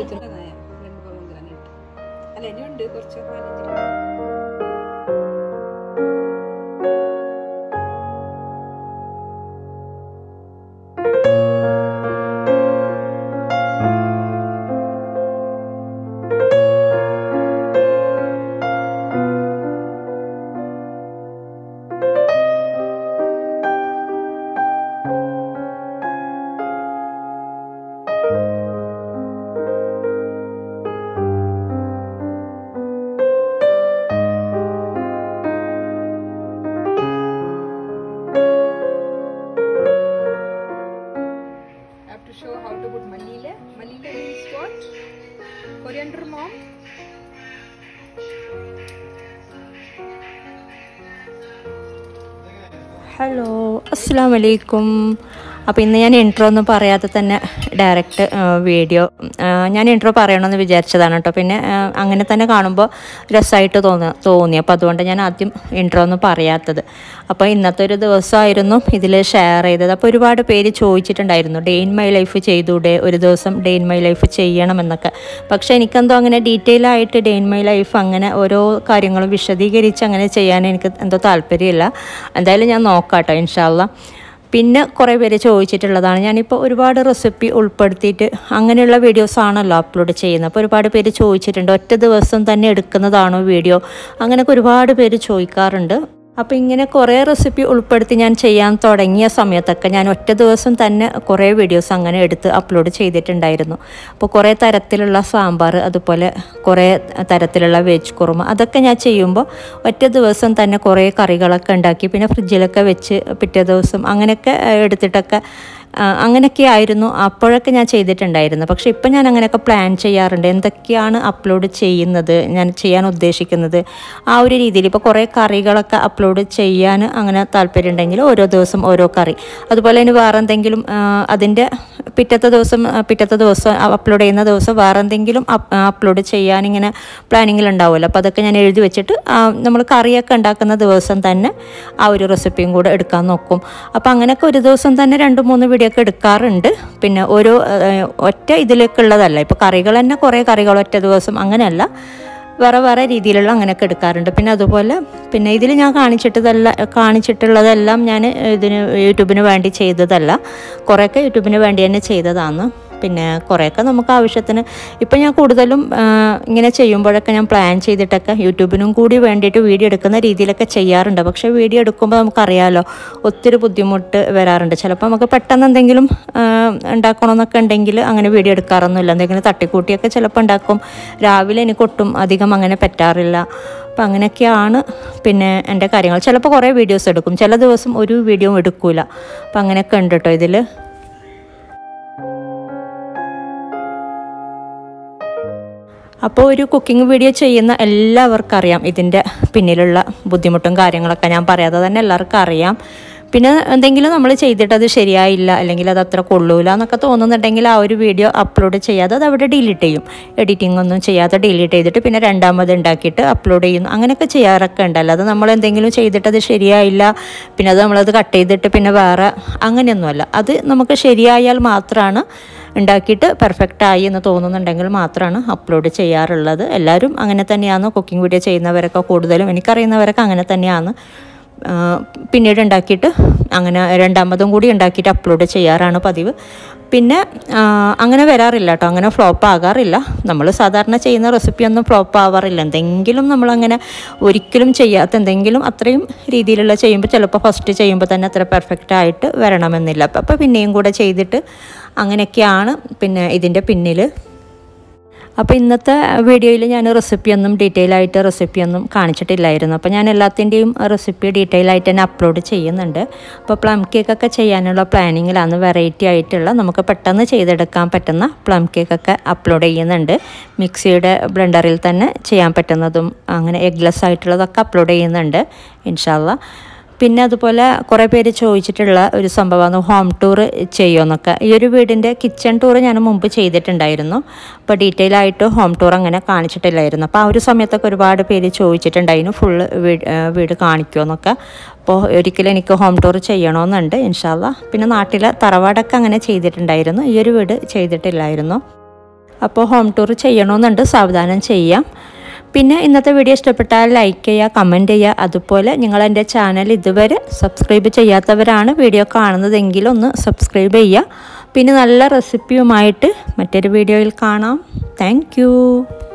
ഇരുപത്തി രണ്ട് പൊമഗ്രാനൈറ്റ് അല്ല ഇനിയുണ്ട് കുറച്ച് പതിനഞ്ച് I have to show how to put malile. Malile means what? Coriander mom. Hello അസ്സാം വലൈക്കും അപ്പോൾ ഇന്ന് ഞാൻ ഇൻട്രോ ഒന്നും പറയാതെ തന്നെ ഡയറക്റ്റ് വീഡിയോ ഞാൻ ഇൻട്രോ പറയണമെന്ന് വിചാരിച്ചതാണ് കേട്ടോ പിന്നെ ആ, അങ്ങനെ തന്നെ കാണുമ്പോൾ രസമായിട്ട് തോന്നി തോന്നി അപ്പോൾ അതുകൊണ്ട് ഞാൻ ആദ്യം ഇൻട്രോ ഒന്നും പറയാത്തത് അപ്പോൾ ഇന്നത്തെ ഒരു ദിവസമായിരുന്നു ഇതിൽ ഷെയർ ചെയ്തത് അപ്പോൾ ഒരുപാട് പേര് ചോദിച്ചിട്ടുണ്ടായിരുന്നു ഡേ ഇൻ മൈ ലൈഫ് ചെയ്തൂടെ ഒരു ദിവസം ഡേ ഇൻ മൈ ലൈഫ് ചെയ്യണമെന്നൊക്കെ പക്ഷേ എനിക്കെന്തോ അങ്ങനെ ഡീറ്റെയിൽ ആയിട്ട് ഡേ ഇൻ മൈ ലൈഫ് അങ്ങനെ ഓരോ കാര്യങ്ങളും വിശദീകരിച്ച് അങ്ങനെ ചെയ്യാൻ എനിക്ക് എന്തോ താല്പര്യമില്ല എന്തായാലും ഞാൻ നോക്കാം കേട്ടോ ഇൻഷാല്ല പിന്നെ കുറേ പേര് ചോദിച്ചിട്ടുള്ളതാണ് ഞാനിപ്പോൾ ഒരുപാട് റെസിപ്പി ഉൾപ്പെടുത്തിയിട്ട് അങ്ങനെയുള്ള വീഡിയോസ് ആണല്ലോ അപ്ലോഡ് ചെയ്യുന്നത് അപ്പോൾ ഒരുപാട് പേര് ചോദിച്ചിട്ടുണ്ട് ഒറ്റ ദിവസം തന്നെ എടുക്കുന്നതാണോ വീഡിയോ അങ്ങനെയൊക്കെ ഒരുപാട് പേര് ചോദിക്കാറുണ്ട് അപ്പോൾ ഇങ്ങനെ കുറേ റെസിപ്പി ഉൾപ്പെടുത്തി ഞാൻ ചെയ്യാൻ തുടങ്ങിയ സമയത്തൊക്കെ ഞാൻ ഒറ്റ ദിവസം തന്നെ കുറേ വീഡിയോസ് അങ്ങനെ എടുത്ത് അപ്ലോഡ് ചെയ്തിട്ടുണ്ടായിരുന്നു അപ്പോൾ കുറേ തരത്തിലുള്ള സാമ്പാർ അതുപോലെ കുറേ തരത്തിലുള്ള വെജ് കുറുമ അതൊക്കെ ഞാൻ ചെയ്യുമ്പോൾ ഒറ്റ ദിവസം തന്നെ കുറേ കറികളൊക്കെ ഉണ്ടാക്കി പിന്നെ ഫ്രിഡ്ജിലൊക്കെ വെച്ച് പിറ്റേ ദിവസം അങ്ങനെയൊക്കെ ഏഹ്, എടുത്തിട്ടൊക്കെ ആ, അങ്ങനെയൊക്കെ ആയിരുന്നു അപ്പോഴൊക്കെ ഞാൻ ചെയ്തിട്ടുണ്ടായിരുന്നു പക്ഷേ ഇപ്പം ഞാൻ അങ്ങനെയൊക്കെ പ്ലാൻ ചെയ്യാറുണ്ട് എന്തൊക്കെയാണ് അപ്ലോഡ് ചെയ്യുന്നത് ഞാൻ ചെയ്യാൻ ഉദ്ദേശിക്കുന്നത് ആ ഒരു രീതിയിൽ ഇപ്പോൾ കുറേ കറികളൊക്കെ അപ്ലോഡ് ചെയ്യാൻ അങ്ങനെ താല്പര്യം ഉണ്ടെങ്കിൽ ഓരോ ദിവസം ഓരോ കറി അതുപോലെ ഇനി വേറെ എന്തെങ്കിലും ആ, അതിൻ്റെ പിറ്റത്തെ ദിവസം ആ, പിറ്റത്തെ ദിവസം അപ്ലോഡ് ചെയ്യുന്ന ദിവസം വേറെ എന്തെങ്കിലും അപ്ലോഡ് ചെയ്യാൻ ഇങ്ങനെ പ്ലാനിങ്ങിൽ ഉണ്ടാവുമല്ലോ അപ്പോൾ അതൊക്കെ ഞാൻ എഴുതി വെച്ചിട്ട് നമ്മൾ കറിയൊക്കെ ഉണ്ടാക്കുന്ന ദിവസം തന്നെ ആ ഒരു റെസിപ്പിയും കൂടെ എടുക്കാൻ നോക്കും അപ്പോൾ അങ്ങനെയൊക്കെ ഒരു ദിവസം തന്നെ രണ്ട് മൂന്ന് വീഡിയോ ഒക്കെ എടുക്കാറുണ്ട് പിന്നെ ഓരോ ആ, ഒറ്റ ഇതിലേക്കുള്ളതല്ല ഇപ്പോൾ കറികൾ തന്നെ കുറേ കറികൾ ഒറ്റ ദിവസം അങ്ങനെയല്ല വേറെ വേറെ രീതിയിലുള്ള അങ്ങനെയൊക്കെ എടുക്കാറുണ്ട് പിന്നെ അതുപോലെ പിന്നെ ഇതിൽ ഞാൻ കാണിച്ചിട്ടതല്ല കാണിച്ചിട്ടുള്ളതെല്ലാം ഞാൻ ഇതിന് യൂട്യൂബിന് വേണ്ടി ചെയ്തതല്ല കുറേയൊക്കെ യൂട്യൂബിന് വേണ്ടി തന്നെ ചെയ്തതാണ് പിന്നെ കുറേയൊക്കെ നമുക്ക് ആവശ്യത്തിന് ഇപ്പം ഞാൻ കൂടുതലും ആ, ഇങ്ങനെ ചെയ്യുമ്പോഴൊക്കെ ഞാൻ പ്ലാൻ ചെയ്തിട്ടൊക്കെ യൂട്യൂബിനും കൂടി വേണ്ടിയിട്ട് വീഡിയോ എടുക്കുന്ന രീതിയിലൊക്കെ ചെയ്യാറുണ്ട് പക്ഷേ വീഡിയോ എടുക്കുമ്പോൾ നമുക്കറിയാമല്ലോ ഒത്തിരി ബുദ്ധിമുട്ട് വരാറുണ്ട് ചിലപ്പോൾ നമുക്ക് പെട്ടെന്ന് എന്തെങ്കിലും ആ, ഉണ്ടാക്കണമെന്നൊക്കെ ഉണ്ടെങ്കിൽ അങ്ങനെ വീഡിയോ എടുക്കാറൊന്നുമില്ല എന്തെങ്കിലും തട്ടിക്കൂട്ടിയൊക്കെ ചിലപ്പോൾ ഉണ്ടാക്കും രാവിലെ എനിക്ക് ഒട്ടും അധികം അങ്ങനെ പറ്റാറില്ല അപ്പം അങ്ങനെയൊക്കെയാണ് പിന്നെ എൻ്റെ കാര്യങ്ങൾ ചിലപ്പോൾ കുറേ വീഡിയോസ് എടുക്കും ചില ദിവസം ഒരു വീഡിയോ എടുക്കൂല അപ്പം അങ്ങനെയൊക്കെ ഉണ്ട് കേട്ടോ ഇതിൽ അപ്പോൾ ഒരു കുക്കിംഗ് വീഡിയോ ചെയ്യുന്ന എല്ലാവർക്കും അറിയാം ഇതിൻ്റെ പിന്നിലുള്ള ബുദ്ധിമുട്ടും കാര്യങ്ങളൊക്കെ ഞാൻ പറയാതെ തന്നെ എല്ലാവർക്കും അറിയാം പിന്നെ എന്തെങ്കിലും നമ്മൾ ചെയ്തിട്ട് അത് ശരിയായില്ല അല്ലെങ്കിൽ അത് അത്ര കൊള്ളൂല എന്നൊക്കെ തോന്നുന്നുണ്ടെങ്കിൽ ആ ഒരു വീഡിയോ അപ്ലോഡ് ചെയ്യാതെ അത് അവിടെ ഡിലീറ്റ് ചെയ്യും എഡിറ്റിംഗ് ഒന്നും ചെയ്യാതെ ഡിലീറ്റ് ചെയ്തിട്ട് പിന്നെ രണ്ടാമത് ഉണ്ടാക്കിയിട്ട് അപ്ലോഡ് ചെയ്യുന്നു അങ്ങനെയൊക്കെ ചെയ്യാറൊക്കെ ഉണ്ടല്ലോ അത് നമ്മൾ എന്തെങ്കിലും ചെയ്തിട്ട് അത് ശരിയായില്ല പിന്നെ അത് നമ്മളത് കട്ട് ചെയ്തിട്ട് പിന്നെ വേറെ അങ്ങനെയൊന്നുമല്ല അത് നമുക്ക് ശരിയായാൽ മാത്രമാണ് ഉണ്ടാക്കിയിട്ട് പെർഫെക്റ്റ് ആയി എന്ന് തോന്നുന്നുണ്ടെങ്കിൽ മാത്രമാണ് അപ്ലോഡ് ചെയ്യാറുള്ളത് എല്ലാവരും അങ്ങനെ തന്നെയാണ് കുക്കിംഗ് വീഡിയോ ചെയ്യുന്നവരൊക്കെ കൂടുതലും എനിക്കറിയുന്നവരൊക്കെ അങ്ങനെ തന്നെയാണ് ആ, പിന്നീട് ഉണ്ടാക്കിയിട്ട് അങ്ങനെ രണ്ടാമതും കൂടി ഉണ്ടാക്കിയിട്ട് അപ്ലോഡ് ചെയ്യാറാണ് പതിവ് പിന്നെ ആ, അങ്ങനെ വരാറില്ല കേട്ടോ അങ്ങനെ ഫ്ലോപ്പ് ആകാറില്ല നമ്മൾ സാധാരണ ചെയ്യുന്ന റെസിപ്പിയൊന്നും ഫ്ലോപ്പ് ആവാറില്ല എന്തെങ്കിലും നമ്മളങ്ങനെ ഒരിക്കലും ചെയ്യാത്ത എന്തെങ്കിലും അത്രയും രീതിയിലുള്ള ചെയ്യുമ്പോൾ ചിലപ്പോൾ ഫസ്റ്റ് ചെയ്യുമ്പോൾ തന്നെ അത്ര പെർഫെക്റ്റ് ആയിട്ട് വരണമെന്നില്ല അപ്പം അപ്പോൾ പിന്നെയും കൂടെ ചെയ്തിട്ട് അങ്ങനെയൊക്കെയാണ് പിന്നെ ഇതിൻ്റെ പിന്നിൽ അപ്പോൾ ഇന്നത്തെ വീഡിയോയിൽ ഞാൻ റെസിപ്പിയൊന്നും ഡീറ്റെയിൽ ആയിട്ട് റെസിപ്പിയൊന്നും കാണിച്ചിട്ടില്ലായിരുന്നു അപ്പോൾ ഞാൻ എല്ലാത്തിൻ്റെയും റെസിപ്പി ഡീറ്റെയിൽ ആയിട്ട് തന്നെ അപ്ലോഡ് ചെയ്യുന്നുണ്ട് അപ്പോൾ പ്ലം കേക്കൊക്കെ ചെയ്യാനുള്ള പ്ലാനിങ്ങിലാണ് വെറൈറ്റി ആയിട്ടുള്ള നമുക്ക് പെട്ടെന്ന് ചെയ്തെടുക്കാൻ പറ്റുന്ന പ്ലം കേക്കൊക്കെ അപ്ലോഡ് ചെയ്യുന്നുണ്ട് മിക്സിയുടെ ബ്ലെൻഡറിൽ തന്നെ ചെയ്യാൻ പറ്റുന്നതും അങ്ങനെ എഗ്ലെസ് ആയിട്ടുള്ളതൊക്കെ അപ്ലോഡ് ചെയ്യുന്നുണ്ട് ഇൻഷാല്ല പിന്നെ അതുപോലെ കുറേ പേര് ചോദിച്ചിട്ടുള്ള ഒരു സംഭവമാണ് ഹോം ടൂർ ചെയ്യുമെന്നൊക്കെ ഈ ഒരു വീടിൻ്റെ കിച്ചൺ ടൂർ ഞാൻ മുമ്പ് ചെയ്തിട്ടുണ്ടായിരുന്നു അപ്പോൾ ഡീറ്റെയിൽ ആയിട്ട് ഹോം ടൂർ അങ്ങനെ കാണിച്ചിട്ടില്ലായിരുന്നു അപ്പോൾ ആ ഒരു സമയത്തൊക്കെ ഒരുപാട് പേര് ചോദിച്ചിട്ടുണ്ടായിരുന്നു ഫുള്ള് വീട് ഏഹ് വീട് കാണിക്കുമെന്നൊക്കെ അപ്പോൾ ഒരിക്കലും എനിക്ക് ഹോം ടൂർ ചെയ്യണമെന്നുണ്ട് ഇൻഷാല്ല പിന്നെ നാട്ടിലെ തറവാടൊക്കെ അങ്ങനെ ചെയ്തിട്ടുണ്ടായിരുന്നു ഈ ഒരു വീട് ചെയ്തിട്ടില്ലായിരുന്നു അപ്പോൾ ഹോം ടൂർ ചെയ്യണമെന്നുണ്ട് സാവധാനം ചെയ്യാം പിന്നെ ഇന്നത്തെ വീഡിയോ ഇഷ്ടപ്പെട്ടാൽ ലൈക്ക് ചെയ്യുക കമൻറ്റ് ചെയ്യുക അതുപോലെ നിങ്ങൾ എൻ്റെ ചാനൽ ഇതുവരെ സബ്സ്ക്രൈബ് ചെയ്യാത്തവരാണ് വീഡിയോ കാണുന്നതെങ്കിൽ ഒന്ന് സബ്സ്ക്രൈബ് ചെയ്യുക പിന്നെ നല്ല റെസിപ്പിയുമായിട്ട് മറ്റൊരു വീഡിയോയിൽ കാണാം താങ്ക്